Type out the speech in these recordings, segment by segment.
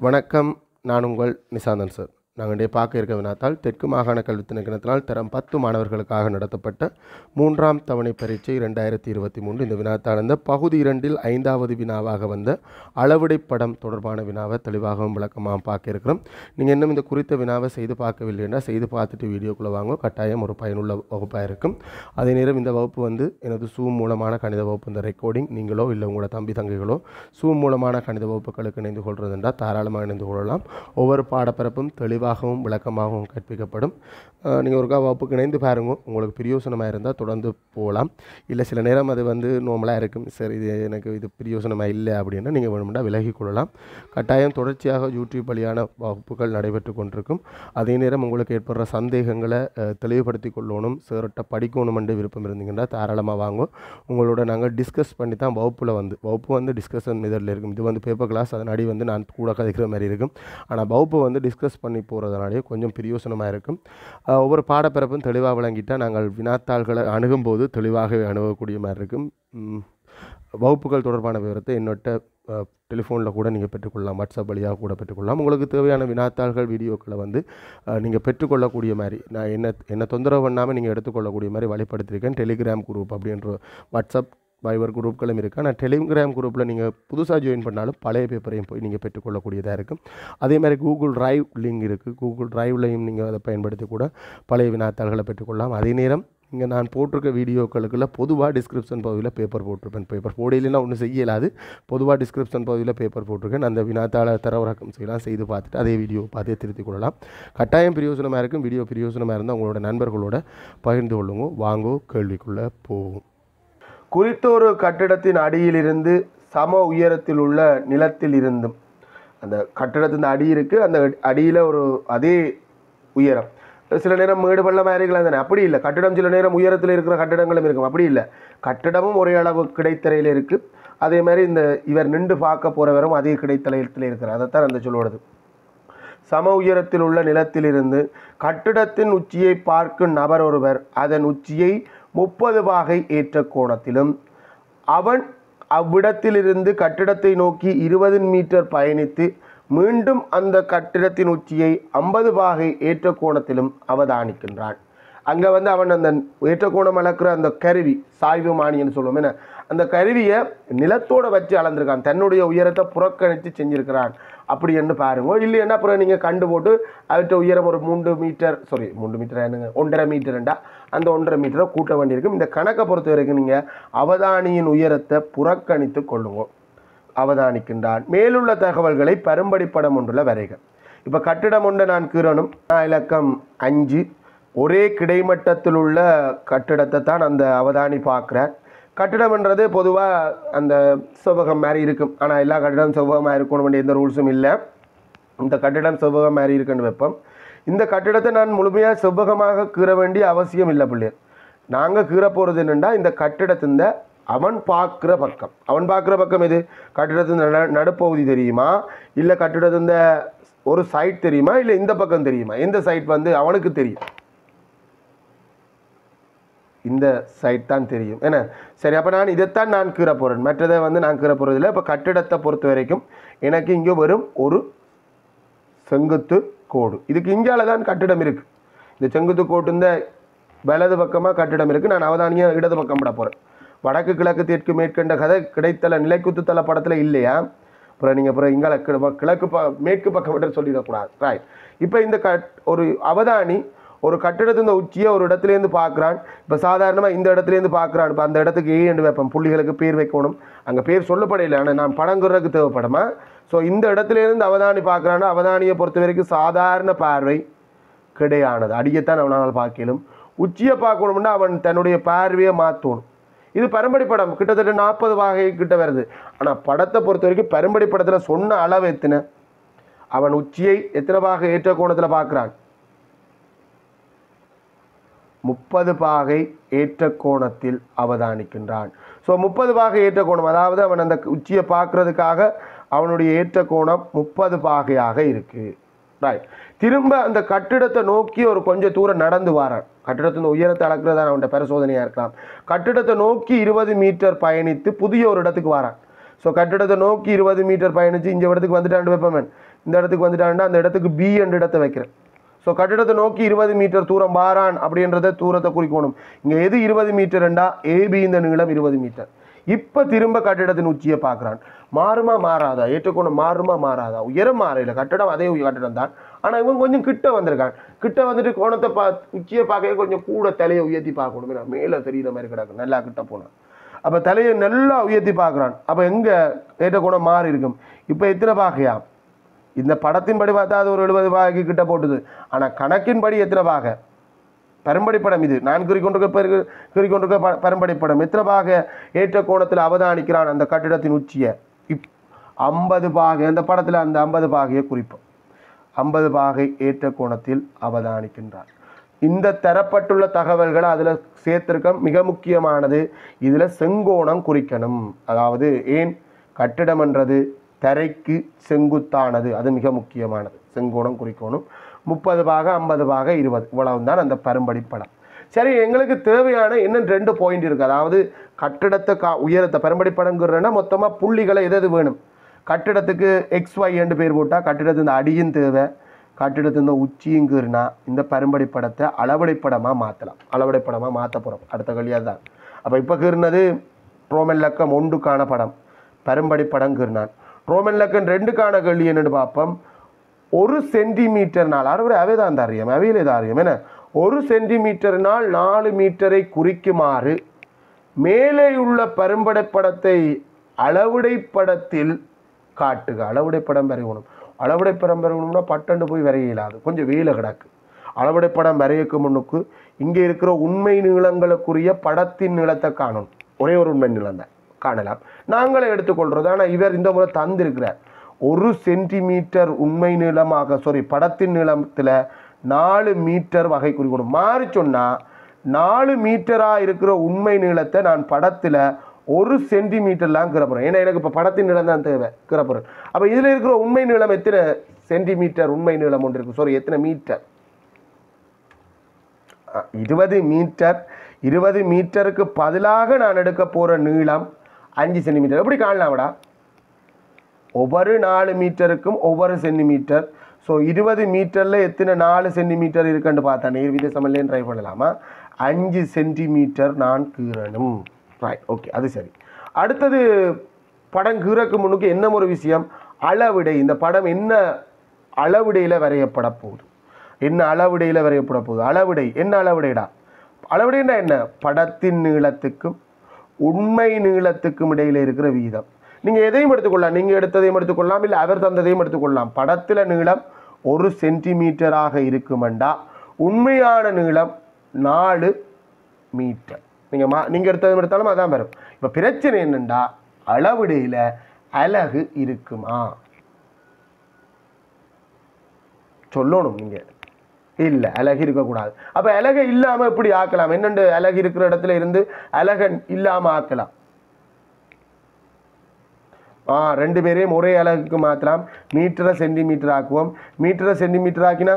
வணக்கம் நான் உங்கள் நிசாந்தன் சார் நாங்கள் இன்றைய பார்க்க இருக்க வினாத்தால் தெற்கு மாகாண கல்வி திணைக்களத்தினால் தரம் பத்து மாணவர்களுக்காக நடத்தப்பட்ட மூன்றாம் தவணை பரீட்சை ரெண்டாயிரத்தி இருபத்தி மூன்று இந்த வினாத்தால் இந்த பகுதி இரண்டில் ஐந்தாவது வினாவாக வந்த அளவிடை படம் தொடர்பான வினாவை தெளிவாகவும் விளக்கமாகவும் பார்க்க இருக்கிறோம் நீங்கள் இன்னும் இந்த குறித்த வினாவை செய்து பார்க்கவில்லைன்னா செய்து பார்த்துட்டு வீடியோக்குள்ளே வாங்க கட்டாயம் ஒரு பயனுள்ள வகுப்பாக இருக்கும் அதே நேரம் இந்த வகுப்பு வந்து எனது சூம் மூலமான கணித வகுப்பு இந்த ரெக்கார்டிங் நீங்களோ இல்லை உங்களோட தம்பி தங்கைகளோ சூம் மூலமான கணித வகுப்புகளுக்கு இணைந்து கொள்வது என்றால் தாராளமாக இணைந்து கொள்ளலாம் ஒவ்வொரு பாடப்பரப்பும் தெளிவாகவும் விளக்கமாகவும் கற்பிக்கப்படும் நீங்கள் ஒருக்கா வகுப்புக்கு இணைந்து பாருங்க உங்களுக்கு பிரியோசனமாக இருந்தால் தொடர்ந்து போகலாம் இல்லை சில நேரம் அது வந்து நார்மலாக இருக்கும் சரி இது எனக்கு இது பிரியோசனமாக இல்லை அப்படின்னா நீங்கள் வேணுமெண்டா விலகி கொள்ளலாம் கட்டாயம் தொடர்ச்சியாக யூடியூப் வழியான வகுப்புகள் நடைபெற்று கொண்டிருக்கும் அதே நேரம் உங்களுக்கு ஏற்படுற சந்தேகங்களை அஹ், தெளிவுபடுத்தி கொள்ளணும் சேரட்ட படிக்கணும் என்று விருப்பம் இருந்தீங்கன்னா தாராளமாக வாங்க உங்களோட நாங்கள் டிஸ்கஸ் பண்ணி தான் வகுப்பில் வந்து வகுப்பு வந்து டிஸ்கஷன் மெதடில் இருக்கும் இது வந்து பேப்பர் கிளாஸ் அதனாடி வந்து நான் கூட கதைக்கிற மாதிரி இருக்கும் ஆனால் வகுப்பு வந்து டிஸ்கஸ் பண்ணி போகிறதுனாலே கொஞ்சம் பிரியோசனமாக இருக்கும் அஹ், ஒவ்வொரு பாடப்பிறப்பும் தெளிவாக விளங்கிட்டால் நாங்கள் வினாத்தாள்களை அணுகும்போது தெளிவாகவே அணுகக்கூடிய மாதிரி இருக்கும் ம், வகுப்புகள் தொடர்பான விவரத்தை என்னோட்ட டெலிஃபோனில் கூட நீங்கள் பெற்றுக்கொள்ளலாம் வாட்ஸ்அப் வழியாக கூட பெற்றுக்கொள்ளலாம் உங்களுக்கு தேவையான வினாத்தாள்கள் வீடியோக்களை வந்து நீங்கள் பெற்றுக்கொள்ளக்கூடிய மாதிரி நான் என்ன என்ன தொந்தரவு பண்ணாமல் நீங்கள் எடுத்துக்கொள்ளக்கூடிய மாதிரி வழிப்படுத்தியிருக்கேன் டெலிகிராம் குரூப் அப்படின்ற வாட்ஸ்அப் வைவர் குரூப்களும் இருக்குது ஆனால் டெலிகிராம் குரூப்பில் நீங்கள் புதுசாக ஜாயின் பண்ணாலும் பழைய பேப்பரையும் போய் நீங்கள் பெற்றுக்கொள்ளக்கூடியதாக இருக்கும் அதே மாதிரி கூகுள் டிரைவ் லிங்க் இருக்குது கூகுள் டிரைவ்லையும் நீங்கள் அதை பயன்படுத்தி கூட பழைய வினாத்தாள்களை பெற்றுக்கொள்ளலாம் அதே நேரம் இங்கே நான் போட்டிருக்க வீடியோக்களுக்குள்ள பொதுவாக டிஸ்கிரிப்ஷன் பகுதியில் பேப்பர் போட்டிருப்பேன் பேப்பர் போடையிலாம் ஒன்றும் செய்ய இயலாது பொதுவாக டிஸ்கிரிப்ஷன் பகுதியில் பேப்பர் போட்டிருக்கேன் அந்த வினாத்தாள தரவிறக்கம் செய்யலாம் செய்து பார்த்துட்டு அதே வீடியோ பார்த்தே திருத்திக் கொள்ளலாம் கட்டாயம் பிரயோஜனமாக இருக்கும் வீடியோ பிரயோஜனமாக இருந்தால் உங்களோட நண்பர்களோட பகிர்ந்து கொள்ளுங்க வாங்கோ கேள்விக்குள்ளே போவோம் குறித்த ஒரு கட்டிடத்தின் அடியிலிருந்து சம உயரத்தில் உள்ள நிலத்தில் இருந்தும் அந்த கட்டிடத்தின் அடி இருக்குது அந்த அடியில் ஒரு அதே உயரம் சில நேரம் மேடு பள்ளமாக இருக்கலாம் தானே அப்படி இல்லை கட்டிடம் சில நேரம் உயரத்தில் இருக்கிற கட்டிடங்களும் இருக்கும் அப்படி இல்லை கட்டிடமும் ஒரே அளவு கிடைத்தரையில் இருக்குது அதே மாதிரி இந்த இவர் நின்று பார்க்க போகிறவரும் அதே கிடைத்தலையத்தில் இருக்கிறார் அதைத்தான் அந்த சொல்லுவது சம உயரத்தில் உள்ள நிலத்திலிருந்து கட்டிடத்தின் உச்சியை பார்க்கும் நபர் ஒருவர் அதன் உச்சியை முப்பது பாகை ஏற்ற கோணத்திலும் அவன் அவ்விடத்திலிருந்து கட்டிடத்தை நோக்கி இருபது மீட்டர் பயணித்து மீண்டும் அந்த கட்டிடத்தின் உச்சியை ஐம்பது பாகை ஏற்ற கோணத்திலும் அவதானிக்கின்றான் அங்கே வந்து அவன் அந்த ஏற்ற கோணம் அளக்கிற அந்த கருவி சாய்வு மானின்னு சொல்லுவோம் என்ன அந்த கருவியை நிலத்தோட வச்சு அளந்திருக்கான் தன்னுடைய உயரத்தை புறக்கணித்து செஞ்சிருக்கிறான் அப்படி என்று பாருங்க இல்லைன்னா அப்புறம் நீங்கள் கண்டு போட்டு அவற்றை உயரம் ஒரு மூன்று மீட்டர் சாரி மூன்று மீட்டர் என்னங்க ஒன்றரை மீட்டர்ண்டா அந்த ஒன்றரை மீட்டரை கூட்ட வேண்டியிருக்கும் இந்த கணக்கை பொறுத்த வரைக்கும் நீங்கள் அவதானியின் உயரத்தை புறக்கணித்து கொள்ளுங்க அவதானிக்கின்றான் மேலுள்ள தகவல்களை பரும்படி படம் ஒன்றுல வரைக இப்போ கட்டிடம் ஒன்றை நான் கீறணும் நான் இலக்கம் அஞ்சு ஒரே கிடைமட்டத்தில் உள்ள கட்டிடத்தை தான் அந்த அவதானி பார்க்குறார் கட்டிடம்ன்றது பொதுவாக அந்த செவ்வகம் மாதிரி இருக்கும் ஆனால் எல்லா கட்டிடம் செவ்வகமாக இருக்கணும் வேண்டிய எந்த ரூல்ஸும் இல்லை இந்த கட்டிடம் செவ்வகம் மாதிரி இருக்குன்னு வைப்போம் இந்த கட்டிடத்தை நான் முழுமையாக செவ்வகமாக கீற வேண்டிய அவசியம் இல்லை பிள்ளையர் நாங்கள் கீற போகிறது என்னென்னா இந்த கட்டிடத்தின் அவன் பார்க்குற பக்கம் அவன் பார்க்குற பக்கம் எது கட்டிடத்தின் நட நடுப்பகுதி தெரியுமா இல்லை கட்டிடத்தின் ஒரு சைட் தெரியுமா இல்லை இந்த பக்கம் தெரியுமா எந்த சைட் வந்து அவனுக்கு தெரியும் இந்த சைட் தான் தெரியும் என்ன சரி அப்போ நான் இதைத்தான் நான் கீற போகிறேன் மற்றதை வந்து நான் கீற போகிறதில்ல இப்போ கட்டிடத்தை பொறுத்த வரைக்கும் எனக்கு இங்கே வரும் ஒரு செங்குத்து கோடு இதுக்கு இஞ்சால தான் கட்டிடம் இருக்குது இந்த செங்குத்து கோட்டு இந்த வலது பக்கமாக கட்டிடம் இருக்குது நான் அவதானியாக இடது பக்கம் விட போகிறேன் வடக்கு கிழக்கு தெற்கு மேற்கண்ட கதை கிடைத்தல நிலைக்குத்து தல படத்தில் இல்லையா அப்புறம் நீங்கள் அப்புறம் இங்கால கிழ- கிழக்கு ப மேற்கு பக்கம் விட்டு சொல்லிடக்கூடாது ரைட் இப்போ இந்த கட் ஒரு அவதானி ஒரு கட்டிடத்தின் உச்சியை ஒரு இடத்துலேருந்து பார்க்குறான் இப்போ சாதாரணமாக இந்த இடத்துலேருந்து பார்க்குறான் இப்போ அந்த இடத்துக்கு ஏ என்று வைப்பேன் புள்ளிகளுக்கு பேர் வைக்கணும் அங்கே பேர் சொல்லப்படையில ஆனால் நான் படங்குறதுக்கு தேவைப்படுமா ஸோ இந்த இடத்துலேருந்து அவதானி பார்க்குறான்னா அவதானியை பொறுத்த வரைக்கும் சாதாரண பார்வை கிடையானது அடியத்தான் அவனால் பார்க்கலும் உச்சியை பார்க்கணும்னா அவன் தன்னுடைய பார்வையை மாற்றணும் இது பரம்படி படம் கிட்டத்தட்ட நாற்பது வகை கிட்ட வருது ஆனால் படத்தை பொறுத்த வரைக்கும் பரம்படி படத்தில் சொன்ன அளவு எத்தனை அவன் உச்சியை எத்தனை பாக ஏற்ற கோணத்தில் பார்க்குறான் முப்பது பாகை ஏற்ற கோணத்தில் அவதானிக்கின்றான் ஸோ முப்பது பாகை ஏற்ற கோணம் அதாவது அவன் அந்த உச்சியை பார்க்கறதுக்காக அவனுடைய ஏற்ற கோணம் முப்பது பாகையாக இருக்கு ரைட் திரும்ப அந்த கட்டிடத்தை நோக்கி ஒரு கொஞ்சம் தூரம் நடந்து வாரான் கட்டிடத்தின் உயரத்தை அளக்கிறதா அவன்கிட்ட பரிசோதனையாக இருக்கலாம் கட்டிடத்தை நோக்கி இருபது மீட்டர் பயணித்து புதிய ஒரு இடத்துக்கு வாரான் ஸோ கட்டிடத்தை நோக்கி இருபது மீட்டர் பயணித்து இந்த இடத்துக்கு வந்துட்டான் வைப்பவன் இந்த இடத்துக்கு வந்துட்டாங்கன்னா அந்த இடத்துக்கு பி என்ற இடத்தை வைக்கிறேன் ஸோ கட்டிடத்தை நோக்கி இருபது மீட்டர் தூரம் வாரான் அப்படின்றத தூரத்தை குறிக்கணும் இங்கே எது இருபது மீட்டர்ண்டா ஏபி இந்த நீளம் இருபது மீட்டர் இப்போ திரும்ப கட்டிடத்தின் உச்சியை பார்க்குறான் மாறுமா மாறாதா ஏற்றுக்கோணம் மாறுமா மாறாதா உயரம் மாறையில் கட்டிடம் அதே உய- கட்டிடம் தான் ஆனால் இவன் கொஞ்சம் கிட்ட வந்திருக்கான் கிட்ட வந்துட்டு கோணத்தை பா உச்சியை பார்க்க கொஞ்சம் கூட தலையை உயர்த்தி பார்க்கணும் நான் மேலே தெரியுற மாதிரி கிடக்கும் நல்லா கிட்ட போனான் அப்போ தலையை நல்லா உயர்த்தி பார்க்குறான் அப்போ எங்கே ஏற்ற கோணம் மாறி இருக்கும் இப்போ எத்தனை பாகையா இந்த படத்தின்படி பார்த்தா அது ஒரு எழுபது பாகைக்கு கிட்ட போட்டுது ஆனால் கணக்கின்படி எத்தனை பாகை பரம்பரை படம் இது நான் குறிக்கொண்டிருக்க பிறகு குறிக்கொண்டிருக்க ப- பரம்பரை படம் எத்தனை பாக ஏற்ற கோணத்தில் அவதானிக்கிறான் அந்த கட்டிடத்தின் உச்சியை இப் ஐம்பது பாகை அந்த படத்தில் அந்த ஐம்பது பாகையை குறிப்போம் ஐம்பது பாகை ஏற்ற கோணத்தில் அவதானிக்கின்றார் இந்த தரப்பட்டுள்ள தகவல்களை அதில் சேர்த்திருக்க மிக முக்கியமானது இதில் செங்கோணம் குறிக்கணும் அதாவது ஏன் கட்டிடம்ன்றது தரைக்கு செங்குத்தானது அது மிக முக்கியமானது செங்கோணம் குறிக்கணும் முப்பது பாக ஐம்பது பாக இருபது இவ்வளவு தான் அந்த பரும்படி படம் சரி எங்களுக்கு தேவையான இன்னும் ரெண்டு பாயிண்ட் இருக்குது அதாவது கட்டிடத்தை கா உயரத்தை பரம்படி படங்கிறன்னா மொத்தமாக புள்ளிகளை எது எது வேணும் கட்டிடத்துக்கு எக்ஸ் ஒய் என்று பேர் போட்டால் கட்டிடத்து இந்த அடியும் தேவை கட்டிடத்து இந்த உச்சியுங்கிறனா இந்த பரம்படி படத்தை அளவடை படமாக மாற்றலாம் அளவடை படமாக மாற்ற போகிறோம் அடுத்த கல்யாணம் தான் அப்போ இப்போ கீறினது ரோமன் லக்கம் ஒன்றுக்கான படம் பரம்படி படம் கீறினான் ரோமன் லக்கம் ரெண்டுக்கான கேள்வி என்னன்னு பார்ப்போம் ஒரு சென்டிமீட்டர்னால் அறுவரை அவை தான் தாரியம் அவையிலே தாரியம் என்ன ஒரு சென்டிமீட்டர்னால் நாலு மீட்டரை குறிக்குமாறு மேலே உள்ள பரும்படை படத்தை அளவுடை படத்தில் காட்டுக அளவுடை படம் வரையணும் அளவுடை படம் வரையணும்னா பட்டண்டு போய் வரைய இயலாது கொஞ்சம் வேலை கிடக்கு அளவுடை படம் வரையக்கு முன்னுக்கு இங்கே இருக்கிற உண்மை நீளங்களுக்குரிய படத்தின் நீளத்தை காணணும் ஒரே ஒரு உண்மை நீளம் தான் காணலாம் நாங்களே எடுத்துக்கொள்றது ஆனால் இவர் இந்த முறை தந்திருக்கிறார் ஒரு சென்டிமீட்டர் உண்மை நீளமாக சாரி படத்தின் நீளத்தில் நாலு மீட்டர் வகை குறிக்கணும் மாறி சொன்னால் நாலு மீட்டராக இருக்கிற உண்மை நீளத்தை நான் படத்தில் ஒரு சென்டிமீட்டர்லாம் கிரப்புறேன் ஏன்னா எனக்கு இப்போ படத்தின் நீளம் தான் தேவை கிரப்புறேன் அப்போ இதில் இருக்கிற உண்மை நீளம் எத்தனை சென்டிமீட்டர் உண்மை நீளம் ஒன்று இருக்கு சாரி எத்தனை மீட்டர் இருபது மீட்டர் இருபது மீட்டருக்கு பதிலாக நான் எடுக்க போகிற நீளம் அஞ்சு சென்டிமீட்டர் எப்படி காணலாம்டா ஒவ்வொரு நாலு மீட்டருக்கும் ஒவ்வொரு சென்டிமீட்டர் ஸோ இருபது மீட்டரில் எத்தனை நாலு சென்டிமீட்டர் இருக்குன்னு பார்த்தா நேர்வித சமல்லையும் ட்ரை பண்ணலாமா அஞ்சு சென்டிமீட்டர் நான் கீறணும் ரைட் ஓகே அது சரி அடுத்தது படம் கீறக்கு முன்னுக்கு என்ன ஒரு விஷயம் அளவிடை இந்த படம் என்ன அளவிடையில் வரையப்பட போகுது என்ன அளவிடையில் வரையப்பட போகுது அளவிடை என்ன அளவிடைடா அளவிடைன்னா என்ன படத்தின் நீளத்துக்கும் உண்மை நீளத்துக்கும் இடையில இருக்கிற வீதம் நீங்கள் எதையும் எடுத்துக்கொள்ளலாம் நீங்கள் எடுத்ததையும் எடுத்துக்கொள்ளலாம் இல்லை அவர் தந்ததையும் எடுத்துக்கொள்ளலாம் படத்தில் நீளம் ஒரு சென்டிமீட்டராக இருக்குமெண்டா உண்மையான நீளம் நாலு மீட்டர் நீங்கள் மா நீங்கள் எடுத்ததும் எடுத்தாலும் அதான் வரும் இப்போ பிரச்சனை என்னண்டா அளவிடையில் அலகு இருக்குமா சொல்லணும் நீங்கள் இல்லை அழகு இருக்கக்கூடாது அப்போ அழகை இல்லாமல் எப்படி ஆக்கலாம் என்னண்டு அழகு இருக்கிற இடத்துல இருந்து அழகன் இல்லாமல் ஆக்கலாம் ஆ ரெண்டு பேரையும் ஒரே அழகுக்கு மாற்றலாம் மீட்டரை சென்டிமீட்டர் ஆக்குவோம் மீட்டரை சென்டிமீட்டர் ஆக்கினா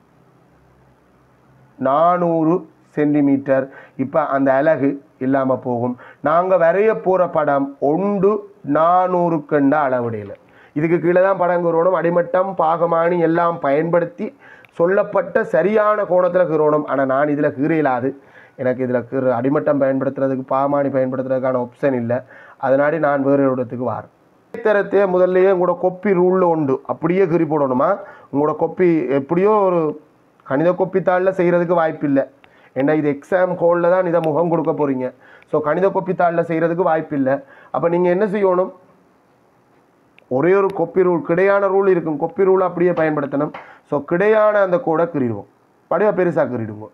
நானூறு சென்டிமீட்டர் இப்போ அந்த அலகு இல்லாமல் போகும் நாங்கள் வரைய போகிற படம் ஒன்று நானூறுக்கண்ட அளவுடையில் இதுக்கு கீழே தான் படம் கீறணும் அடிமட்டம் பாகமானி எல்லாம் பயன்படுத்தி சொல்லப்பட்ட சரியான கோணத்தில் கீறணும் ஆனால் நான் இதில் கீறையிலாது எனக்கு இதில் கீறு அடிமட்டம் பயன்படுத்துறதுக்கு பாகமானி பயன்படுத்துறதுக்கான ஆப்ஷன் இல்லை அதனாடி நான் வேறு இடத்துக்கு வாரேன் தரத்தையே முதல்லயே உங்களோட கொப்பி ரூலில் உண்டு அப்படியே கீறி போடணுமா உங்களோட கொப்பி எப்படியோ ஒரு கணித கொப்பி தாளில் செய்கிறதுக்கு வாய்ப்பு இல்லை ஏன்னா இது எக்ஸாம் ஹோலில் தான் இதை முகம் கொடுக்க போகிறீங்க ஸோ கணித கொப்பி தாளில் செய்கிறதுக்கு வாய்ப்பு இல்லை அப்போ நீங்கள் என்ன செய்யணும் ஒரே ஒரு கொப்பி ரூல் கிடையான ரூல் இருக்கும் கொப்பி ரூல் அப்படியே பயன்படுத்தணும் ஸோ கிடையான அந்த கோடை கிறிடுவோம் படிவா பெருசாக கிறிடுவோம்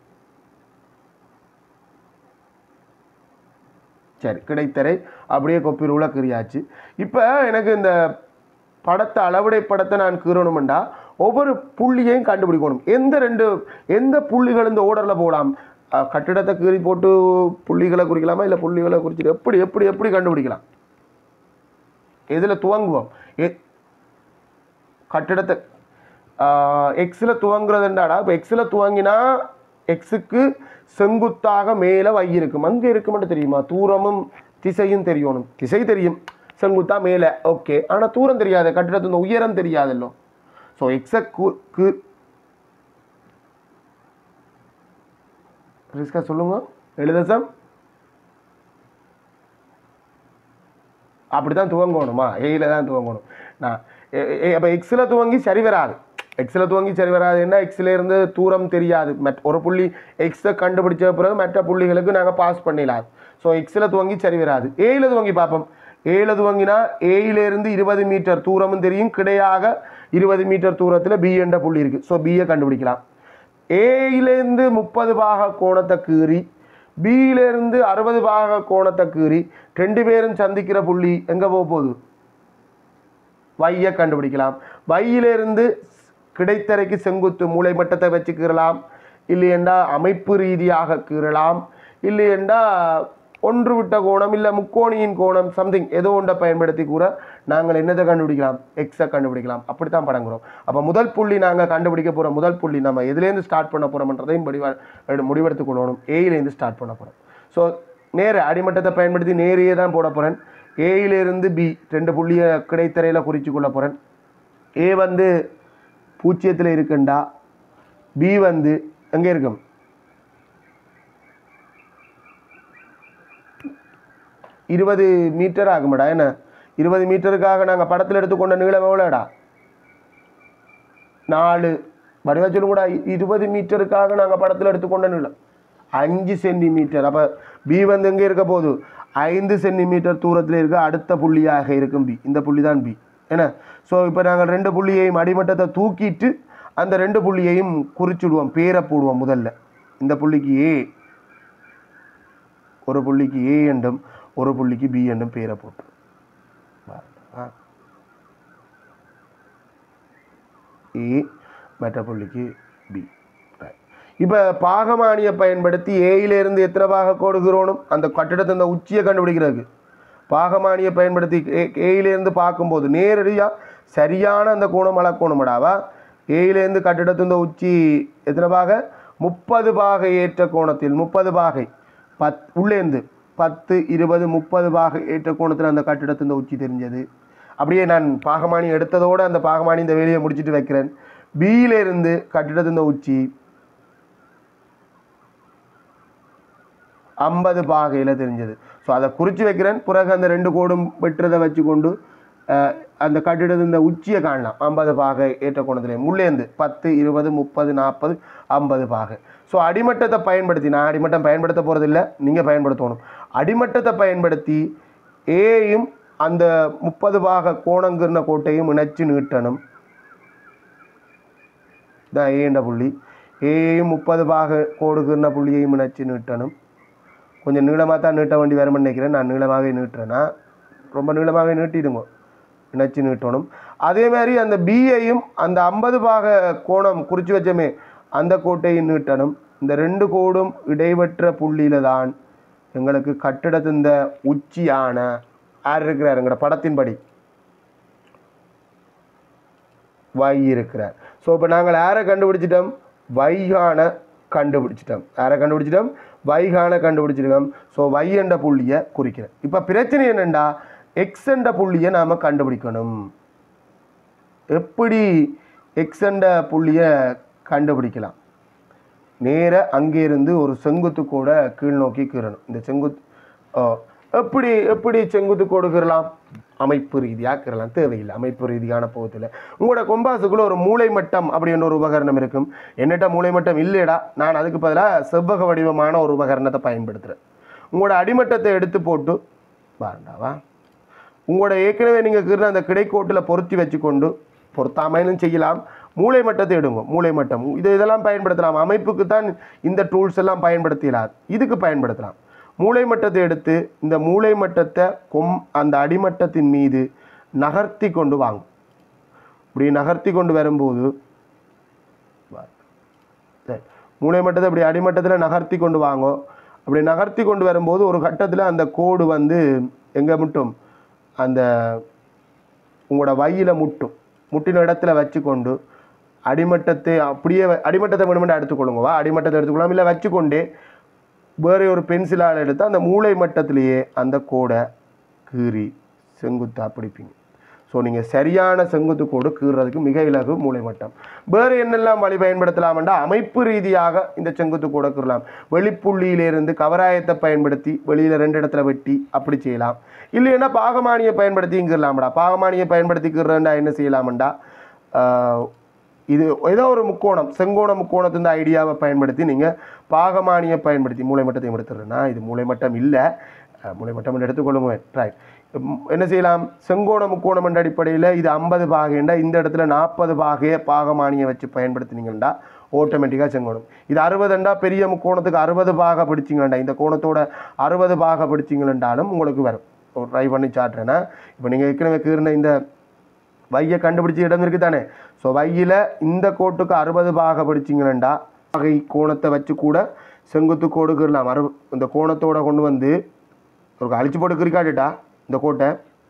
சரி கிடைத்தரை அப்படியே கொப்பி ரூலாக கிரியாச்சு இப்போ எனக்கு இந்த படத்தை அளவுடை படத்தை நான் கீறணுமெண்டா ஒவ்வொரு புள்ளியையும் கண்டுபிடிக்கணும் எந்த ரெண்டு எந்த புள்ளிகள் இந்த ஓர்டரில் போகலாம் அஹ், கட்டிடத்தை கீறி போட்டு புள்ளிகளை குறிக்கலாமா இல்லை புள்ளிகளை குறிச்சிட்டு எப்படி எப்படி எப்படி கண்டுபிடிக்கலாம் எதில் துவங்குவோம் எ கட்டிடத்தை எக்ஸில் துவங்குறதுண்டாடா இப்போ எக்ஸில் துவங்கினா எக்ஸுக்கு செங்குத்தாக மேலே வை இருக்கும் அங்கே இருக்குமென்று தெரியுமா தூரமும் திசையும் தெரியணும் திசை தெரியும் செங்குத்தா மேலே ஓகே ஆனால் தூரம் தெரியாது கட்டிடத்தின் உயரம் தெரியாதல்லோ ஸோ எக்ஸை கு ரிஸ்கா சொல்லுங்க எழுதசம் அப்படி தான் துவங்கணுமா ஏயில் தான் துவங்கணும் நான் அப்போ எக்ஸில் துவங்கி சரி வராது எக்ஸில் துவங்கி சரி வராதுன்னா எக்ஸில் இருந்து தூரம் தெரியாது மட் ஒரு புள்ளி எக்ஸை கண்டுபிடிச்ச பிறகு மற்ற புள்ளிகளுக்கு நாங்கள் பாஸ் பண்ணிடலாம் ஸோ எக்ஸில் துவங்கி சரி வராது ஏயில் துவங்கி பார்ப்போம் ஏயில் துவங்கினா ஏயிலிருந்து இருபது மீட்டர் தூரமும் தெரியும் கிடையாக இருபது மீட்டர் தூரத்தில் பி என்ற புள்ளி இருக்குது ஸோ பியை கண்டுபிடிக்கலாம் ஏயிலேருந்து முப்பது பாக கோணத்தை கீறி பியிலேருந்து அறுபது பாக கோணத்தை கீறி ரெண்டு பேரும் சந்திக்கிற புள்ளி எங்கே போக போகுது வையை கண்டுபிடிக்கலாம் வையிலிருந்து கிடைத்தரைக்கு செங்குத்து மூளை மட்டத்தை வச்சு கீறலாம் இல்லையெண்டா அமைப்பு ரீதியாக கீறலாம் இல்லையெண்டா ஒன்று விட்ட கோணம் இல்லை முக்கோணியின் கோணம் சம்திங் ஏதோ ஒன்றை பயன்படுத்தி கூட நாங்கள் என்னதை கண்டுபிடிக்கலாம் எக்ஸை கண்டுபிடிக்கலாம் அப்படித்தான் படங்குறோம் அப்போ முதல் புள்ளி நாங்கள் கண்டுபிடிக்க போகிற முதல் புள்ளி நம்ம எதுலேருந்து ஸ்டார்ட் பண்ண போகிறோம்ன்றதையும் முடிவா எடு- முடிவெடுத்து கொள்ளணும் ஏயிலேருந்து ஸ்டார்ட் பண்ண போகிறோம் ஸோ நேர அடிமட்டத்தை பயன்படுத்தி நேரையே தான் போட போகிறேன் ஏயிலிருந்து பி ரெண்டு புள்ளியை கிடைத்தரையில் குறித்து கொள்ள போகிறேன் ஏ வந்து பூஜ்ஜியத்தில் இருக்குண்டா பி வந்து எங்கே இருக்கும் இருபது மீட்டர் ஆகுமாடா என்ன இருபது மீட்டருக்காக நாங்கள் படத்தில் எடுத்துக்கொண்ட நீளம் எவ்வளோடா நாலு வடிவா சொல்லும் கூட இருபது மீட்டருக்காக நாங்கள் படத்தில் எடுத்துக்கொண்ட நீளம் அஞ்சு சென்டிமீட்டர் அப்போ பி வந்து எங்கே இருக்க போகுது ஐந்து சென்டிமீட்டர் தூரத்தில் இருக்க அடுத்த புள்ளியாக இருக்கும் பி இந்த புள்ளி தான் பி என்ன ஸோ இப்போ நாங்கள் ரெண்டு புள்ளியையும் அடிமட்டத்தை தூக்கிட்டு அந்த ரெண்டு புள்ளியையும் குறிச்சிடுவோம் பேரை போடுவோம் முதல்ல இந்த புள்ளிக்கு ஏ ஒரு புள்ளிக்கு ஏ என்றும் ஒரு புள்ளிக்கு பி என்றும் பேரை போட்டு ஆ. ஏ மற்ற புள்ளிக்கு பி இப்போ பாகமானியை பயன்படுத்தி ஏயிலிருந்து எத்தனை பாக கொடுக்கிறோனும் அந்த கட்டிடத்தை அந்த உச்சியை கண்டுபிடிக்கிறதுக்கு பாகமானியை பயன்படுத்தி ஏ ஏயிலேருந்து பார்க்கும்போது நேரடியாக சரியான அந்த கோணம் அளக்கோணமடாவா ஏயிலேருந்து கட்டிடத்தின் இந்த உச்சி எத்தனை பாக முப்பது பாகை ஏற்ற கோணத்தில் முப்பது பாகை பத் உள்ளேந்து பத்து இருபது முப்பது பாகை ஏற்ற கோணத்தில் அந்த கட்டிடத்தின் இந்த உச்சி தெரிஞ்சது அப்படியே நான் பாகமானி எடுத்ததோடு அந்த பாகமானி இந்த வேலையை முடிச்சிட்டு வைக்கிறேன் பியிலிருந்து கட்டிடத்தின் இந்த உச்சி ஐம்பது பாகையில் தெரிஞ்சது ஸோ அதை குறித்து வைக்கிறேன் பிறகு அந்த ரெண்டு கோடும் வெட்டுறதை வச்சு கொண்டு அஹ், அந்த கட்டிடத்து இந்த உச்சியை காணலாம் ஐம்பது பாகை ஏற்ற கோணத்திலே முள்ளேந்து பத்து இருபது முப்பது நாற்பது ஐம்பது பாகை ஸோ அடிமட்டத்தை பயன்படுத்தி நான் அடிமட்டம் பயன்படுத்த போகிறதில்ல நீங்கள் பயன்படுத்தணும் அடிமட்டத்தை பயன்படுத்தி ஏயும் அந்த முப்பது பாக கோணங்கிற கோட்டையும் இணைச்சு நீட்டணும் இதான் ஏண்ட புள்ளி ஏயும் முப்பது பாக கோடுகிற புள்ளியையும் இணைச்சு நீட்டணும் கொஞ்சம் நீளமாக தான் நீட்ட வேண்டி வரும்னு நினைக்கிறேன் நான் நீளமாகவே நீட்டுறேன்னா ரொம்ப நீளமாகவே நீட்டிடுங்க இணைச்சு நீட்டணும் அதே மாதிரி அந்த பியையும் அந்த ஐம்பது பாக கோணம் குறித்து வச்சோமே அந்த கோட்டையும் நீட்டணும் இந்த ரெண்டு கோடும் இடைவற்ற புள்ளியில தான் எங்களுக்கு கட்டிடத்தின் இந்த உச்சியான யார் இருக்கிறார் எங்களோட படத்தின்படி வை இருக்கிறார் ஸோ இப்போ நாங்கள் யாரை கண்டுபிடிச்சிட்டோம் வைகான கண்டுபிடிச்சிட்டோம் யாரை கண்டுபிடிச்சிட்டோம் வைகான கண்டுபிடிச்சிருக்கோம் ஸோ வை என்ற புள்ளியை குறிக்கிறேன் இப்போ பிரச்சனை என்னென்னா எக்ஸ் என்ற புள்ளியை நாம் கண்டுபிடிக்கணும் எப்படி எக்ஸ் என்ற புள்ளியை கண்டுபிடிக்கலாம் நேர அங்கேருந்து ஒரு செங்குத்து கூட கீழ் நோக்கி கீறணும் இந்த செங்குத்து ஓ, எப்படி எப்படி செங்குத்து கோடு கீறலாம் அமைப்பு ரீதியாக கீறலாம் தேவையில்லை அமைப்பு ரீதியான போகத்தில் உங்களோட கொம்பாசுக்குள்ள ஒரு மூளை மட்டம் அப்படின்ற ஒரு உபகரணம் இருக்கும் என்னட்ட மூளை மட்டம் இல்லையடா நான் அதுக்கு பதிலாக செவ்வக வடிவமான ஒரு உபகரணத்தை பயன்படுத்துகிறேன் உங்களோட அடிமட்டத்தை எடுத்து போட்டு பாருண்டாவா உங்களோட ஏற்கனவே நீங்கள் கீறின அந்த கிடைக்கோட்டில் பொருத்தி வச்சுக்கொண்டு பொருத்தாமைன்னு செய்யலாம் மூளை மட்டத்தை எடுங்க மூளை மட்டம் இது இதெல்லாம் பயன்படுத்தலாம் அமைப்புக்கு தான் இந்த டூல்ஸ் எல்லாம் பயன்படுத்தலாம் இதுக்கு பயன்படுத்தலாம் மூளை மட்டத்தை எடுத்து இந்த மூளை மட்டத்தை கொம் அந்த அடிமட்டத்தின் மீது நகர்த்தி கொண்டு வாங்க இப்படி நகர்த்தி கொண்டு வரும்போது சரி மூளை மட்டத்தை இப்படி அடிமட்டத்தில் நகர்த்தி கொண்டு வாங்க அப்படி நகர்த்தி கொண்டு வரும்போது ஒரு கட்டத்தில் அந்த கோடு வந்து எங்கே முட்டும் அந்த உங்களோட வையில முட்டும் முட்டின இடத்துல வச்சுக்கொண்டு அடிமட்டத்தை அப்படியே வ- அடிமட்டத்தை வேணுமென்று எடுத்துக்கொள்ளுங்க வா அடிமட்டத்தை எடுத்துக்கொள்ளலாம் இல்லை வச்சுக்கொண்டே வேறு ஒரு பென்சிலால் எடுத்து அந்த மூளை மட்டத்திலேயே அந்த கோடை கீறி செங்குத்தாக பிடிப்பீங்க ஸோ நீங்கள் சரியான செங்குத்து கோடு கீறுறதுக்கு மிக இலகு மூளைமட்டம் வேறு என்னெல்லாம் வழி பயன்படுத்தலாம்டா அமைப்பு ரீதியாக இந்த செங்குத்து கோடை கீறலாம் வெளிப்புள்ளியிலிருந்து கவராயத்தை பயன்படுத்தி வெளியில் ரெண்டு இடத்துல வெட்டி அப்படி செய்யலாம் இல்லைன்னா பாகமானியை பயன்படுத்தி கீறலாம்டா பாகமானியை பயன்படுத்தி கீறேன்டா என்ன செய்யலாம்டா ஆஹ், இது ஏதோ ஒரு முக்கோணம் செங்கோண முக்கோணத்தின் ஐடியாவை பயன்படுத்தி நீங்கள் பாகமானியை பயன்படுத்தி மூளைமட்டத்தை எடுத்துடுறேன்னா இது மூளைமட்டம் இல்லை மூளைமட்டம் எடுத்துக்கொள்ளுங்க ரைட் என்ன செய்யலாம் செங்கோண முக்கோணம் என்ற அடிப்படையில் இது ஐம்பது பாகைண்டா இந்த இடத்துல நாற்பது பாகையை பாகமானியை வச்சு பயன்படுத்தினீங்கன்னா ஆட்டோமேட்டிக்காக செங்கோணம் இது அறுபதுண்டா பெரிய முக்கோணத்துக்கு அறுபது பாகை பிடிச்சிங்கண்டா இந்த கோணத்தோட அறுபது பாகை பிடிச்சிங்கண்டாலும் உங்களுக்கு வரும் ட்ரை பண்ணி சாட்டுறேன்னா இப்போ நீங்கள் ஏற்கனவே கீறின இந்த வையை கண்டுபிடிச்ச இடம் இருக்குது தானே ஸோ வையில் இந்த கோட்டுக்கு அறுபது பாக பிடிச்சிங்கன்னா பாகை கோணத்தை வச்சு கூட செங்குத்து கோடு கீறலாம் அறு இந்த கோணத்தோட கொண்டு வந்து ஒரு அழிச்சு போட்டு கிரிக்காட்டுட்டா இந்த கோட்டை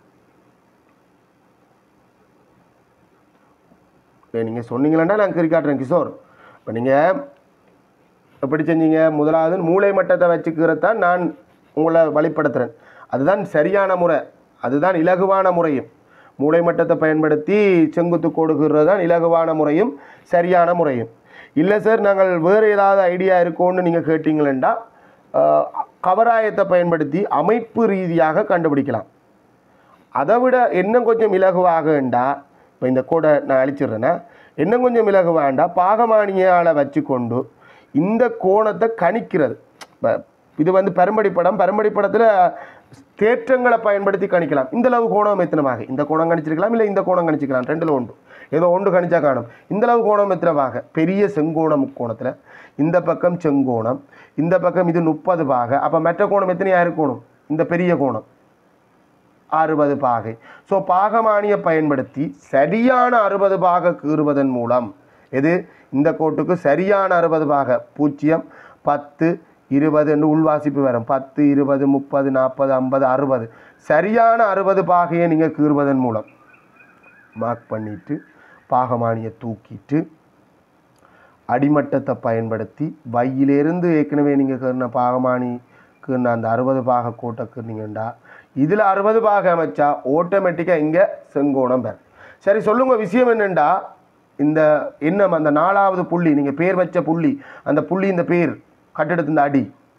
நீங்கள் சொன்னீங்களா நான் கிரிக்காட்டுறேன் கிஷோர் இப்போ நீங்கள் எப்படி செஞ்சீங்க முதலாவது மூளை மட்டத்தை வச்சுக்கிறதான் நான் உங்களை வழிப்படுத்துகிறேன் அதுதான் சரியான முறை அதுதான் இலகுவான முறையும் மூளை மட்டத்தை பயன்படுத்தி செங்குத்து கொடுக்கிறது தான் இலகுவான முறையும் சரியான முறையும் இல்லை சார் நாங்கள் வேறு ஏதாவது ஐடியா இருக்கோன்னு நீங்கள் கேட்டீங்களா கவராயத்தை பயன்படுத்தி அமைப்பு ரீதியாக கண்டுபிடிக்கலாம் அதை விட இன்னும் கொஞ்சம் இலகுவாகண்டா இப்போ இந்த கோடை நான் அழிச்சிடுறேன்னா இன்னும் கொஞ்சம் இலகுவாண்டா பாகமானியால் வச்சுக்கொண்டு இந்த கோணத்தை கணிக்கிறது இப்ப இது வந்து பெரும்படி படம் பெரும்படி படத்தில் தேற்றங்களை பயன்படுத்தி கணிக்கலாம் இந்த அளவு கோணம் எத்தனமாக இந்த கோணம் கணிச்சிருக்கலாம் இல்லை இந்த கோணம் கணிச்சிக்கலாம் ரெண்டில் ஒன்று ஏதோ ஒன்று கணிச்சா காணும் இந்த அளவு கோணம் எத்தனமாக பெரிய செங்கோண முக்கோணத்தில் இந்த பக்கம் செங்கோணம் இந்த பக்கம் இது முப்பது பாக அப்போ மற்ற கோணம் எத்தனையாக இருக்கணும் இந்த பெரிய கோணம் அறுபது பாகை ஸோ பாகமானியை பயன்படுத்தி சரியான அறுபது பாக கீறுவதன் மூலம் எது இந்த கோட்டுக்கு சரியான அறுபது பாக பூஜ்ஜியம் பத்து இருபது என்று உள்வாசிப்பு வரும் பத்து இருபது முப்பது நாற்பது ஐம்பது அறுபது சரியான அறுபது பாகையை நீங்கள் கீறுவதன் மூலம் மார்க் பண்ணிட்டு பாகமானியை தூக்கிட்டு அடிமட்டத்தை பயன்படுத்தி வையிலிருந்து ஏற்கனவே நீங்கள் கீறின பாகமானி கீறின அந்த அறுபது பாக கோட்டை கீறினீங்கண்டா இதில் அறுபது பாக அமைச்சா ஆட்டோமேட்டிக்காக இங்கே செங்கோணம் பேர் சரி சொல்லுங்க விஷயம் என்னண்டா இந்த எண்ணம் அந்த நாலாவது புள்ளி நீங்கள் பேர் வச்ச புள்ளி அந்த புள்ளி இந்த பேர் கட்டிடத்தின் அடி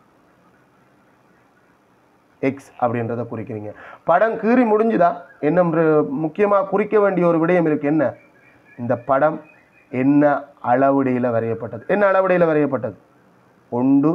எக்ஸ் அப்படின்றத குறிக்கிறீங்க படம் கீறி முடிஞ்சுதா என்ன முக்கியமாக குறிக்க வேண்டிய ஒரு விடயம் இருக்கு என்ன இந்த படம் என்ன அளவுடையில் வரையப்பட்டது என்ன அளவுடையில் வரையப்பட்டது ஒன்று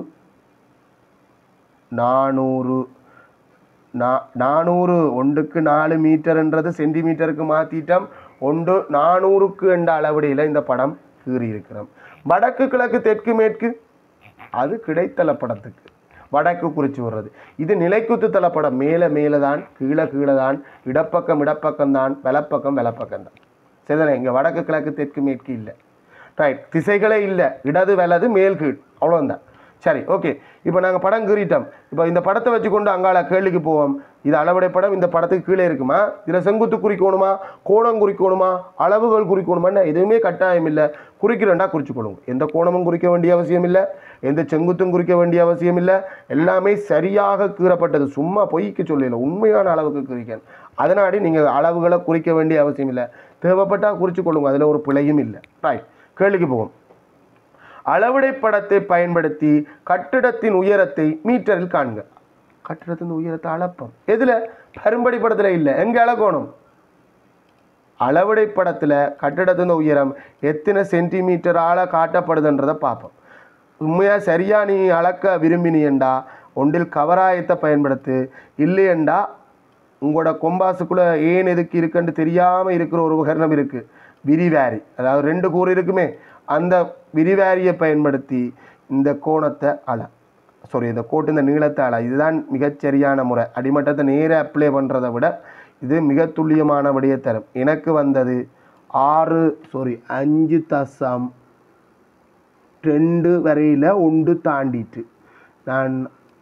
நானூறு நா நானூறு ஒன்றுக்கு நாலு மீட்டர்ன்றது சென்டிமீட்டருக்கு மாற்றிட்டோம் ஒன்று நானூறுக்கு என்ற அளவுடையில் இந்த படம் கீறி இருக்கிறோம் வடக்கு கிழக்கு தெற்கு மேற்கு அது கிடைத்தல படத்துக்கு வடக்கு குறித்து வர்றது இது நிலைக்குத்து தளப்படம் மேலே மேலே தான் கீழே கீழே தான் இடப்பக்கம் இடப்பக்கம் தான் வலப்பக்கம் வலப்பக்கம் தான் சரிதானே இங்கே வடக்கு கிழக்கு தெற்கு மேற்கு இல்லை ரைட் திசைகளே இல்லை இடது வலது மேல் கீழ் அவ்வளோதான் சரி ஓகே இப்போ நாங்கள் படம் கீறிட்டோம் இப்போ இந்த படத்தை வச்சுக்கொண்டு அங்கால கேள்விக்கு போவோம் இது அளவுடை படம் இந்த படத்துக்கு கீழே இருக்குமா இதில் செங்குத்து குறிக்கணுமா கோணம் குறிக்கணுமா அளவுகள் குறிக்கணுமான்னு எதுவுமே கட்டாயம் இல்லை குறிக்கிறேன்டா குறிச்சுக்கொள்ளுங்க எந்த கோணமும் குறிக்க வேண்டிய அவசியம் இல்லை எந்த செங்குத்தும் குறிக்க வேண்டிய அவசியம் இல்லை எல்லாமே சரியாக கீறப்பட்டது சும்மா பொய்க்கு சொல்லல உண்மையான அளவுக்கு குறிக்கணும் அதனாடி நீங்கள் அளவுகளை குறிக்க வேண்டிய அவசியம் இல்லை தேவைப்பட்டால் குறிச்சுக்கொள்ளுங்க அதில் ஒரு பிழையும் இல்லை ரைட் கேள்விக்கு போவோம் அளவிடை படத்தை பயன்படுத்தி கட்டிடத்தின் உயரத்தை மீட்டரில் காண்க கட்டிடத்தின் உயரத்தை அளப்போம் எதில் பெரும்படி படத்தில் இல்லை எங்கே அளக்கணும் அளவிடை படத்தில் கட்டிடத்தின் உயரம் எத்தனை சென்டிமீட்டரால் காட்டப்படுதுன்றதை பார்ப்போம் உண்மையாக சரியாக நீ அளக்க விரும்பினியண்டா ஒன்றில் கவராயத்தை பயன்படுத்து இல்லையண்டா உங்களோட கொம்பாசுக்குள்ளே ஏன் எதுக்கு இருக்குன்னு தெரியாமல் இருக்கிற ஒரு உபகரணம் இருக்குது விரிவாரி அதாவது ரெண்டு கூறு இருக்குமே அந்த விரிவாரியை பயன்படுத்தி இந்த கோணத்தை அள சாரி இந்த கோட்டு இந்த நீளத்தை அள இதுதான் மிகச்சரியான முறை அடிமட்டத்தை நேராக அப்ளை பண்ணுறதை விட இது மிக துல்லியமான விடையை தரும் எனக்கு வந்தது ஆறு சாரி அஞ்சு தசம் ரெண்டு வரையில் ஒன்று தாண்டிட்டு நான்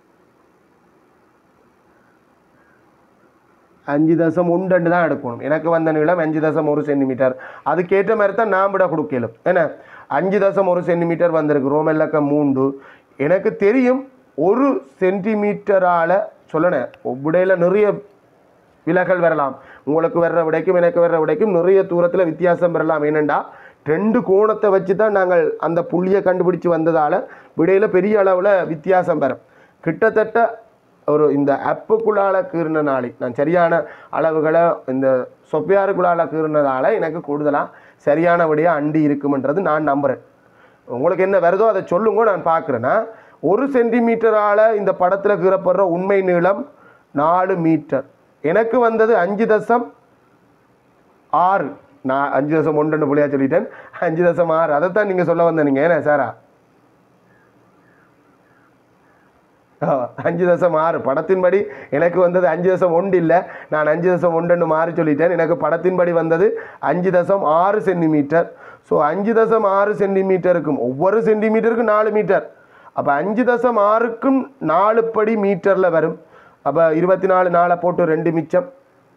அஞ்சு தசம் ஒன்று தான் எடுக்கணும் எனக்கு வந்த நீளம் அஞ்சு தசம் ஒரு சென்டிமீட்டர் அதுக்கேற்ற மாதிரி தான் நான் விட கொடுக்கலும் ஏன்னா அஞ்சு தசம் ஒரு சென்டிமீட்டர் வந்திருக்கு ரோமெல்லக்க மூண்டு எனக்கு தெரியும் ஒரு சென்டிமீட்டரால் சொல்லணேன் ஒவ்வொடையில் நிறைய விலகல் வரலாம் உங்களுக்கு வர்ற விடைக்கும் எனக்கு வர்ற விடைக்கும் நிறைய தூரத்தில் வித்தியாசம் வரலாம் ஏனெண்டா ரெண்டு கோணத்தை வச்சு தான் நாங்கள் அந்த புள்ளியை கண்டுபிடிச்சு வந்ததால் விடையில் பெரிய அளவில் வித்தியாசம் வரும் கிட்டத்தட்ட ஒரு இந்த ஆப்புக்குள்ளால கீறின நாளை நான் சரியான அளவுகளை இந்த சொப்பியாருக்குள்ளால கீறினதால எனக்கு கூடுதலாக சரியான விடையாக அண்டி இருக்கும்ன்றது நான் நம்புகிறேன் உங்களுக்கு என்ன வருதோ அதை சொல்லுங்க நான் பார்க்குறேன்னா ஒரு சென்டிமீட்டரால் இந்த படத்தில் கீறப்படுற உண்மை நீளம் நாலு மீட்டர் எனக்கு வந்தது அஞ்சு தசம் ஆறு நான் அஞ்சு தசம் ஒன்று புள்ளியா சொல்லிட்டேன் அஞ்சு தசம் ஆறு அதைத்தான் நீங்கள் சொல்ல வந்தீங்க ஏன்னா சாரா ஆ, அஞ்சு தசம் ஆறு படத்தின்படி எனக்கு வந்தது அஞ்சு தசம் ஒன்று இல்லை நான் அஞ்சு தசம் ஒன்றுன்னு மாறி சொல்லிட்டேன் எனக்கு படத்தின்படி வந்தது அஞ்சு தசம் ஆறு சென்டிமீட்டர் ஸோ அஞ்சு தசம் ஆறு சென்டிமீட்டருக்கும் ஒவ்வொரு சென்டிமீட்டருக்கும் நாலு மீட்டர் அப்போ அஞ்சு தசம் ஆறுக்கும் நாலு படி மீட்டரில் வரும் அப்போ இருபத்தி நாலு நாளை போட்டு ரெண்டு மிச்சம்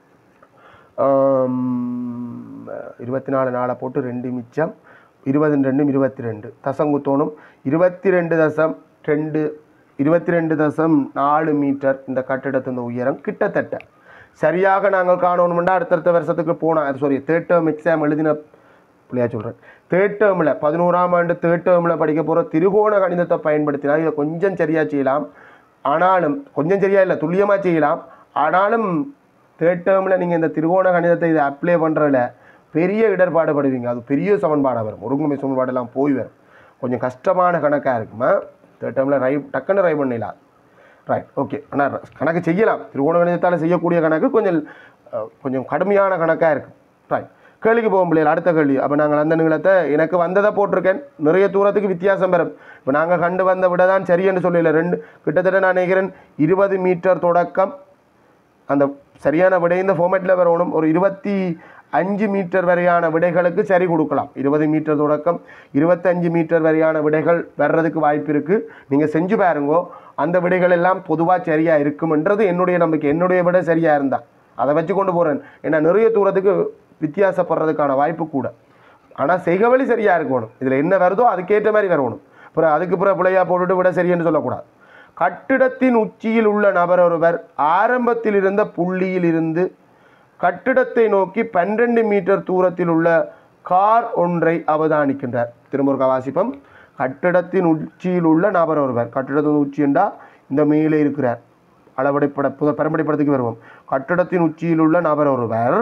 ஆம், இருபத்தி நாலு நாளை போட்டு ரெண்டு மிச்சம் இருபது ரெண்டும் இருபத்தி ரெண்டு தசங்குத்தோணும் இருபத்தி ரெண்டு தசம் ரெண்டு இருபத்தி ரெண்டு தசம் நாலு மீட்டர் இந்த கட்டிடத்தின் உயரம் கிட்டத்தட்ட சரியாக நாங்கள் காணணும்னா அடுத்தடுத்த வருஷத்துக்கு போனால் சாரி தேர்ட் டேர்ம் எக்ஸாம் எழுதின பிள்ளையா சொல்கிறேன் தேர்ட் டேர்மில் பதினோராம் ஆண்டு தேர்ட் டேர்மில் படிக்க போகிற திருகோண கணிதத்தை பயன்படுத்தினா இதை கொஞ்சம் சரியாக செய்யலாம் ஆனாலும் கொஞ்சம் சரியா இல்லை துல்லியமாக செய்யலாம் ஆனாலும் தேர்ட் டேர்மில் நீங்கள் இந்த திருகோண கணிதத்தை இதை அப்ளை பண்ணுறதுல பெரிய இடர்பாடுபடுவீங்க அது பெரிய சமன்பாடாக வரும் ஒருங்குமை சமன்பாடெல்லாம் போய் வரும் கொஞ்சம் கஷ்டமான கணக்காக இருக்குமா தேர்ட் டேர்மில் ரை டக்குன்னு ரை பண்ணிடலாம் ரைட் ஓகே ஆனால் கணக்கு செய்யலாம் திருகோண கணிதத்தால் செய்யக்கூடிய கணக்கு கொஞ்சம் அஹ், கொஞ்சம் கடுமையான கணக்காக இருக்கும் ரைட் கேள்விக்கு போகும் பிள்ளைகள் அடுத்த கேள்வி அப்போ நாங்கள் அந்த நீளத்தை எனக்கு வந்ததை போட்டிருக்கேன் நிறைய தூரத்துக்கு வித்தியாசம் வரும் இப்போ நாங்கள் கண்டு வந்த விட தான் சரி என்று சொல்லல ரெண்டு கிட்டத்தட்ட நான் நினைக்கிறேன் இருபது மீட்டர் தொடக்கம் அந்த சரியான விடை இந்த ஃபார்மேட்டில் வரணும் ஒரு இருபத்தி அஞ்சு மீட்டர் வரையான விடைகளுக்கு சரி கொடுக்கலாம் இருபது மீட்டர் தொடக்கம் இருபத்தஞ்சு மீட்டர் வரையான விடைகள் வர்றதுக்கு வாய்ப்பு இருக்குது நீங்கள் செஞ்சு பாருங்கோ அந்த விடைகள் எல்லாம் பொதுவாக சரியாக இருக்கும்ன்றது என்னுடைய நம்பிக்கை என்னுடைய விட சரியாக இருந்தால் அதை வச்சு கொண்டு போகிறேன் ஏன்னா நிறைய தூரத்துக்கு வித்தியாசப்படுறதுக்கான வாய்ப்பு கூட ஆனால் செய்கவழி சரியாக இருக்கணும் இதில் என்ன வருதோ அதுக்கேற்ற மாதிரி வரணும் அப்புறம் அதுக்கு பிறகு பிள்ளையா போட்டுட்டு விட சரியென்று சொல்லக்கூடாது கட்டிடத்தின் உச்சியில் உள்ள நபர் ஒருவர் ஆரம்பத்தில் இருந்த புள்ளியில் இருந்து கட்டிடத்தை நோக்கி பன்னிரண்டு மீட்டர் தூரத்தில் உள்ள கார் ஒன்றை அவதானிக்கின்றார் திரும்ப ஒரு வாசிப்பம் கட்டிடத்தின் உச்சியில் உள்ள நபர் ஒருவர் கட்டிடத்தின் உச்சி என்றா இந்த மேலே இருக்கிறார் அளவடைப்பட புத பரம்பரைப்படத்துக்கு வருவோம் கட்டிடத்தின் உச்சியில் உள்ள நபர் ஒருவர்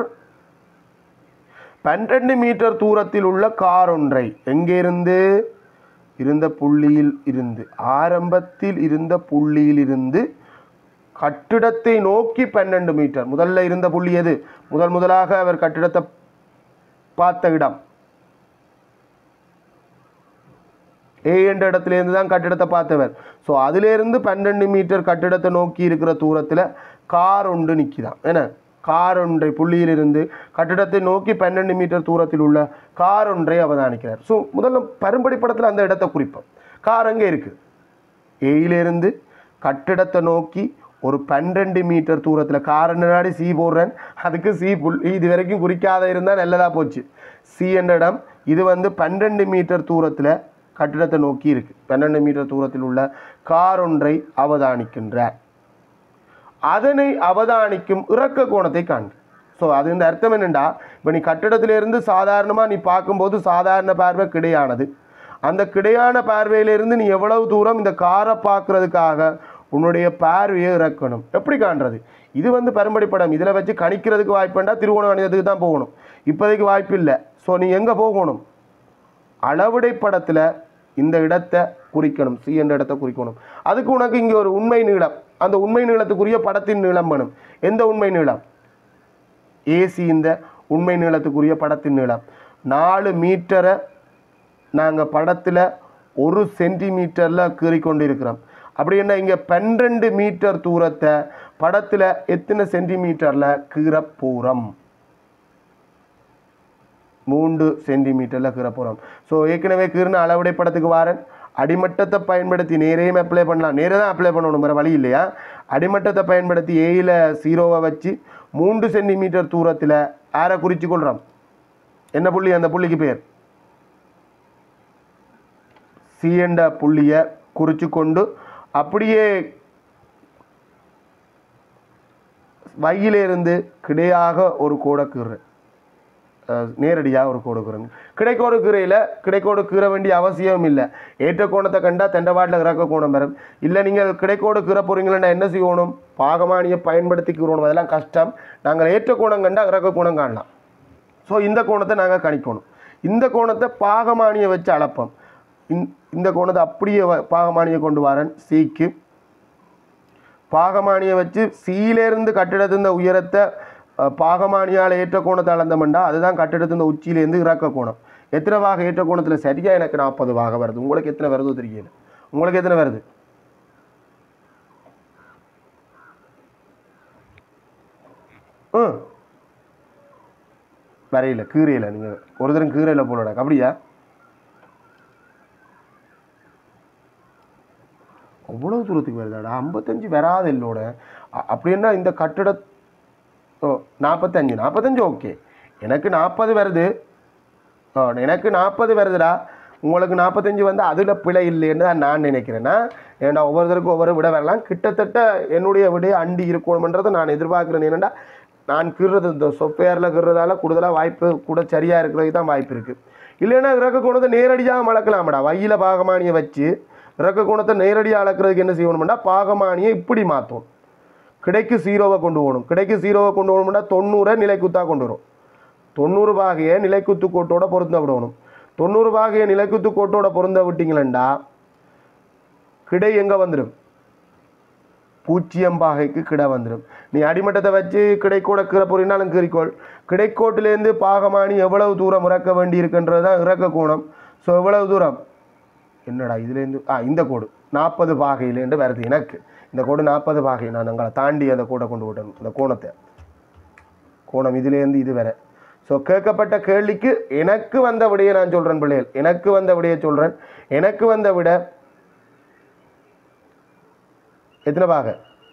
பன்னிரண்டு மீட்டர் தூரத்தில் உள்ள கார் ஒன்றை எங்கிருந்து இருந்த புள்ளியில் இருந்து ஆரம்பத்தில் இருந்த புள்ளியில் இருந்து கட்டிடத்தை நோக்கி பன்னெண்டு மீட்டர் முதல்ல இருந்த புள்ளி எது முதல் முதலாக அவர் கட்டிடத்தை பார்த்த இடம் ஏ என்ற இடத்துலேருந்து தான் கட்டிடத்தை பார்த்தவர் ஸோ அதிலேருந்து பன்னெண்டு மீட்டர் கட்டிடத்தை நோக்கி இருக்கிற தூரத்தில் கார் ஒன்று நிற்கிதான் என்ன கார் ஒன்றை புள்ளியிலிருந்து கட்டிடத்தை நோக்கி பன்னெண்டு மீட்டர் தூரத்தில் உள்ள கார் ஒன்றை அவதானிக்கிறார் ஸோ முதல்ல பரும்படி படத்தில் அந்த இடத்தை குறிப்போம் கார் அங்கே இருக்குது ஏயிலிருந்து கட்டிடத்தை நோக்கி ஒரு பன்னிரெண்டு மீட்டர் தூரத்தில் கார் முன்னாடி சி போடுறேன் அதுக்கு சி புல் இது வரைக்கும் குறிக்காத இருந்தால் நல்லதாக போச்சு சி என்ற இடம் இது வந்து பன்னிரெண்டு மீட்டர் தூரத்தில் கட்டிடத்தை நோக்கி இருக்கு பன்னெண்டு மீட்டர் தூரத்தில் உள்ள கார் ஒன்றை அவதானிக்கின்றார் அதனை அவதானிக்கும் இறக்க கோணத்தை காண்க ஸோ அது இந்த அர்த்தம் என்னென்னா இப்போ நீ கட்டிடத்திலிருந்து சாதாரணமாக நீ பார்க்கும்போது சாதாரண பார்வை கிடையானது அந்த கிடையான பார்வையிலிருந்து நீ எவ்வளவு தூரம் இந்த காரை பார்க்கறதுக்காக உன்னுடைய பார்வையை இறக்கணும் எப்படி காண்றது இது வந்து பரம்பரை படம் இதில் வச்சு கணிக்கிறதுக்கு வாய்ப்புண்டா திருவோணமணியத்துக்கு தான் போகணும் இப்போதைக்கு வாய்ப்பு இல்லை ஸோ நீ எங்கே போகணும் அளவுடை படத்தில் இந்த இடத்தை குறிக்கணும் சி என்ற இடத்தை குறிக்கணும் அதுக்கு உனக்கு இங்கே ஒரு உண்மை நீளம் அந்த உண்மை நீளத்துக்குரிய படத்தின் நீளம் வேணும் எந்த உண்மை நீளம் ஏசி இந்த உண்மை நீளத்துக்குரிய படத்தின் நீளம் நாலு மீட்டரை நாங்கள் படத்தில் ஒரு சென்டிமீட்டரில் கீறிக்கொண்டு இருக்கிறோம் அப்படி என்ன இங்கே பன்னிரெண்டு மீட்டர் தூரத்தை படத்தில் எத்தனை சென்டிமீட்டரில் கீற போகிறோம் மூன்று சென்டிமீட்டரில் கீற போகிறோம் ஸோ ஏற்கனவே கீறின அளவுடை படத்துக்கு வாரன் அடிமட்டத்தை பயன்படுத்தி நேரையும் அப்ளை பண்ணலாம் நேரே தான் அப்ளை பண்ணணும் வேறு வழி இல்லையா அடிமட்டத்தை பயன்படுத்தி ஏயில் ஜீரோவை வச்சு மூன்று சென்டிமீட்டர் தூரத்தில் ஆரை குறித்து கொள்கிறோம் என்ன புள்ளி அந்த புள்ளிக்கு பேர் சி என்ற புள்ளியை குறித்து கொண்டு அப்படியே வையிலிருந்து கிடையாக ஒரு கோடை கீறுறேன் நேரடியாக ஒரு கோடு கீறணும் கிடைக்கோடு கீரையில் கிடைக்கோடு கீற வேண்டிய அவசியம் இல்லை ஏற்ற கோணத்தை கண்டா தெண்டவாட்டில் இறக்க கோணம் வரும் இல்லை நீங்கள் கிடைக்கோடு கீற போகிறீங்களா என்ன செய்யணும் பாகமானியை பயன்படுத்தி கீறணும் அதெல்லாம் கஷ்டம் நாங்கள் ஏற்ற கோணம் கண்டா இறக்க கோணம் காணலாம் ஸோ இந்த கோணத்தை நாங்கள் கணிக்கணும் இந்த கோணத்தை பாகமானியை வச்சு அளப்போம் இந்- இந்த கோணத்தை அப்படியே வ- பாகமானியை கொண்டு வரேன் சிக்கு பாகமானியை வச்சு சீலேருந்து கட்டிடத்தின் உயரத்தை அஹ், பாகமானியால் ஏற்ற கோணத்தை அளந்தோம்டா அதுதான் கட்டிடத்தின் உச்சியிலேருந்து இறக்க கோணம் எத்தனை பாக ஏற்ற கோணத்தில் சரியா எனக்கு நாற்பது பாக வருது உங்களுக்கு எத்தனை வருதோ தெரியல உங்களுக்கு எத்தனை வருது ம் வரையில கீரையில் நீங்கள் ஒரு தரம் கீரையில் போலடா அப்படியா அவ்வளோ தூரத்துக்கு வருதாடா ஐம்பத்தஞ்சு வராது இல்லோட அ- அப்படின்னா இந்த கட்டிட ஓ நாற்பத்தஞ்சு நாற்பத்தஞ்சு ஓகே எனக்கு நாற்பது வருது ஓ எனக்கு நாற்பது வருதுடா உங்களுக்கு நாற்பத்தஞ்சு வந்து அதில் பிழை இல்லைன்னு தான் நான் நினைக்கிறேன்னா ஏன்னா ஒவ்வொருத்தருக்கும் ஒவ்வொரு விட வரலாம் கிட்டத்தட்ட என்னுடைய விட அண்டி இருக்கணுமன்றதை நான் எதிர்பார்க்குறேன் என்னென்னா நான் கீறது இந்த சொஃப்ட்வேரில் கீறதால கூடுதலாக வாய்ப்பு கூட சரியாக இருக்கிறதுக்கு தான் வாய்ப்பு இருக்குது இல்லைன்னா இறக்க கோணத்தை நேரடியாக மளக்கலாமடா வையில பாகமானியை வச்சு இறக்க கோணத்தை நேரடியாக அளக்கிறதுக்கு என்ன செய்யணும்னா பாகமானியை இப்படி மாற்றும் கிடைக்கு ஜீரோவை கொண்டு போகணும் கிடைக்கு ஜீரோவை கொண்டு போகணும்னா தொண்ணூறை நிலைக்குத்தாக கொண்டு வரும் தொண்ணூறு பாகையை நிலைக்குத்து கோட்டோட பொருந்த விடணும் தொண்ணூறு பாகையை நிலைக்குத்து கோட்டோட பொருந்த விட்டீங்களா கிடை எங்கே வந்துடும் பூஜ்ஜியம் பாகைக்கு கிடை வந்துடும் நீ அடிமட்டத்தை வச்சு கிடைக்கூட கீற போறீங்கனாலும் கீறிக்கோள் கிடைக்கோட்டிலேருந்து பாகமானி எவ்வளவு தூரம் இறக்க வேண்டி இருக்குன்றது தான் இறக்க கோணம் ஸோ எவ்வளவு தூரம் என்னடா இதுலேருந்து ஆ இந்த கோடு நாற்பது பாகையிலேருந்து வருது எனக்கு இந்த கோடு நாற்பது பாகை நான் அங்கே தாண்டி அந்த கோடை கொண்டு விட்டேன் இந்த கோணத்தை கோணம் இதுலேருந்து இது வரை ஸோ கேட்கப்பட்ட கேள்விக்கு எனக்கு வந்த விடையை நான் சொல்கிறேன் பிள்ளைகள் எனக்கு வந்த விடையை சொல்கிறேன் எனக்கு வந்த விட எத்தனை பாகை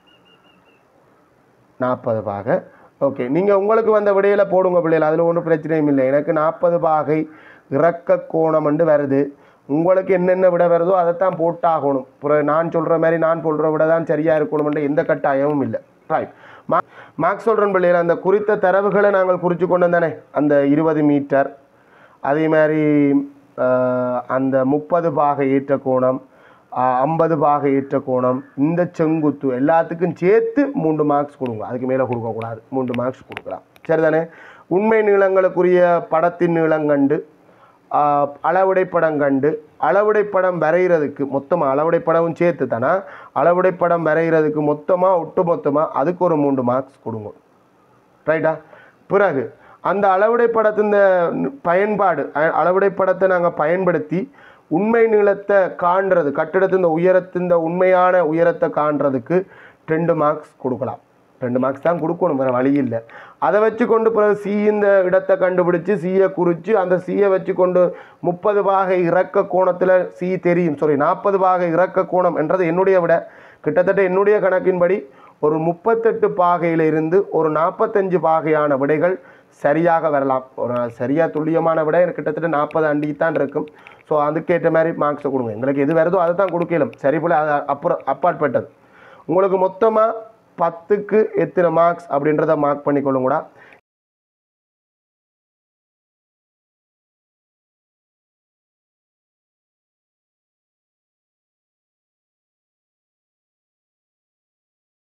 நாற்பது பாகை ஓகே நீங்கள் உங்களுக்கு வந்த விடையில் போடுங்க பிள்ளைகள் அதில் ஒன்றும் பிரச்சனையும் இல்லை எனக்கு நாற்பது பாகை இறக்க கோணம் வந்து வருது உங்களுக்கு என்னென்ன விட வருதோ அதைத்தான் போட்டாகணும் அப்புறம் நான் சொல்கிற மாதிரி நான் சொல்கிற விட தான் சரியாக இருக்கணும்ன்ற எந்த கட்டாயமும் இல்லை ரைட் மா மார்க் சொல்கிறேன் பிள்ளைகள் அந்த குறித்த தரவுகளை நாங்கள் குறித்து கொண்டு வந்தானே அந்த இருபது மீட்டர் அதே மாதிரி ஆஹ், அந்த முப்பது பாகை ஏற்ற கோணம் ஐம்பது பாகை ஏற்ற கோணம் இந்த செங்குத்து எல்லாத்துக்கும் சேர்த்து மூன்று மார்க்ஸ் கொடுங்க அதுக்கு மேலே கொடுக்கக்கூடாது மூன்று மார்க்ஸ் கொடுக்கலாம் சரிதானே உண்மை நீளங்களுக்குரிய படத்தின் நீளம் கண்டு ஆஹ், அளவுடை படம் கண்டு அளவுடை படம் வரைகிறதுக்கு மொத்தமாக அளவுடை படமும் சேர்த்து தானே அளவுடை படம் வரைகிறதுக்கு மொத்தமாக ஒட்டு மொத்தமாக அதுக்கு ஒரு மூன்று மார்க்ஸ் கொடுங்க ரைட்டா பிறகு அந்த அளவுடை படத்தின் பயன்பாடு அ- அளவுடை படத்தை நாங்கள் பயன்படுத்தி உண்மை நீளத்தை காண்றது கட்டிடத்தின் உயரத்தின் உண்மையான உயரத்தை காண்றதுக்கு ரெண்டு மார்க்ஸ் கொடுக்கலாம் ரெண்டு மார்க்ஸ் தான் கொடுக்கணும் வேறு வழி இல்லை அதை வச்சு கொண்டு பிறகு சி இந்த இடத்தை கண்டுபிடிச்சு சியை குறித்து அந்த சியை வச்சு கொண்டு முப்பது பாகை இறக்க கோணத்தில் சி தெரியும் சாரி நாற்பது பாகை இறக்க கோணம் என்றது என்னுடைய விட கிட்டத்தட்ட என்னுடைய கணக்கின்படி ஒரு முப்பத்தெட்டு பாகையில இருந்து ஒரு நாற்பத்தஞ்சு பாகையான விடைகள் சரியாக வரலாம் ஒரு சரியாக துல்லியமான விடை எனக்கு கிட்டத்தட்ட நாற்பது அண்டித்தான் இருக்கும் ஸோ அதுக்கேற்ற மாதிரி மார்க்ஸை கொடுங்க எங்களுக்கு எது வருதோ அதை தான் கொடுக்கலாம் சரி போல் அது அப்புறம் அப்பாற்பட்டது உங்களுக்கு மொத்தமாக பத்துக்கு எத்தனை மார்க்ஸ் அப்படின்றத மார்க் பண்ணிக்கொள்ளுங்கடா